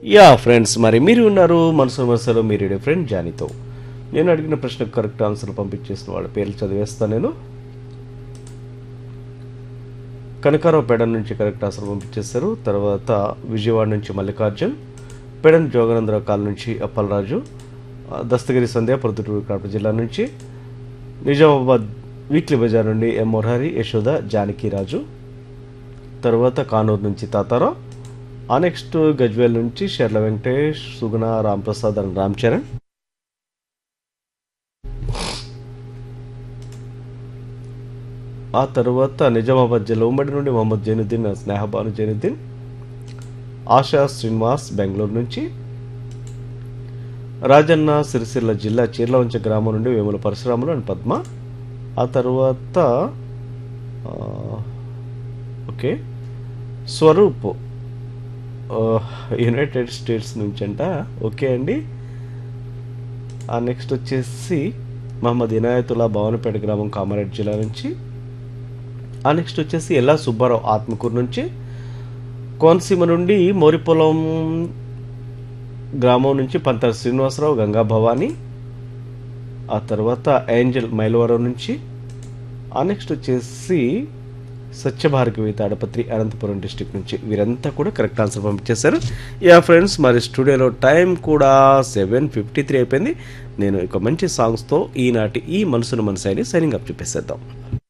yeah friends మరి మీరు ఉన్నారు మనసు మనసులో మీరు ఫ్రెండ్ జానీతో నేను అడిగిన ప్రశ్నకు కరెక్ట్ ఆన్సర్ పంపించేసిన వాళ్ళ పేర్లు చదివేస్తాను నేను కనకారావు పెడన్ నుంచి కరెక్ట్ ఆన్సర్ పంపించేశారు తర్వాత విజయవాడ నుంచి మల్లికార్జున్ పెడన్ జోగనందరావు కాల్ నుంచి అప్పలరాజు ఆ, దస్తగిరి సంధ్య ప్రొద్దుటూరు కడప జిల్లా నుంచి నిజామాబాద్ వీక్లీ బజార్ నుండి ఎం మురహరి యశోద జానకిరాజు తర్వాత కానూరు నుంచి తాతారావు ఆ నెక్స్ట్ గజ్వేల్ నుంచి షెర్ల వెంకటేష్ సుగుణ రాంప్రసాద్ అండ్ రామ్ చరణ్ ఆ తర్వాత నిజామాబాద్ జిల్లా ఉమ్మడి నుండి మొహమ్మద్ జైనుద్దీన్ స్నేహబాను జైనుద్దీన్ ఆశా శ్రీనివాస్ బెంగళూరు నుంచి రాజన్న సిరిసిల్ల జిల్లా చీర్లవంచ గ్రామం నుండి వేముల పరశురాములు అండ్ పద్మ ఆ తర్వాత ఆ, ఓకే స్వరూప్ ఆ, యునైటెడ్ స్టేట్స్ నుంచి అంట ఓకే అండి ఆ నెక్స్ట్ వచ్చేసి మహమ్మద్ ఇనాయతుల్లా భవనపేట గ్రామం కామారెడ్డి జిల్లా నుంచి ఆ నెక్స్ట్ వచ్చేసి ఎల్లా సుబ్బారావు ఆత్మకూరు నుంచి కోనసీమ నుండి మోరిపొలం గ్రామం నుంచి పంతర శ్రీనివాసరావు గంగా భవాని ఆ తర్వాత ఏంజల్ మైలవరం నుంచి ఆ నెక్స్ట్ వచ్చేసి సత్యభారతి తాడపత్రి అనంతపురం డిస్టిక్ నుంచి వీరంతా కూడా కరెక్ట్ ఆన్సర్ పంపించేశారు యా ఫ్రెండ్స్ మరి స్టూడియోలో టైం కూడా సెవెన్ ఫిఫ్టీ త్రీ అయిపోయింది నేను ఇక మంచి సాంగ్స్తో ఈనాటి ఈ మనసును మనసాయిని సైనింగ్ అప్ చూపేసేద్దాం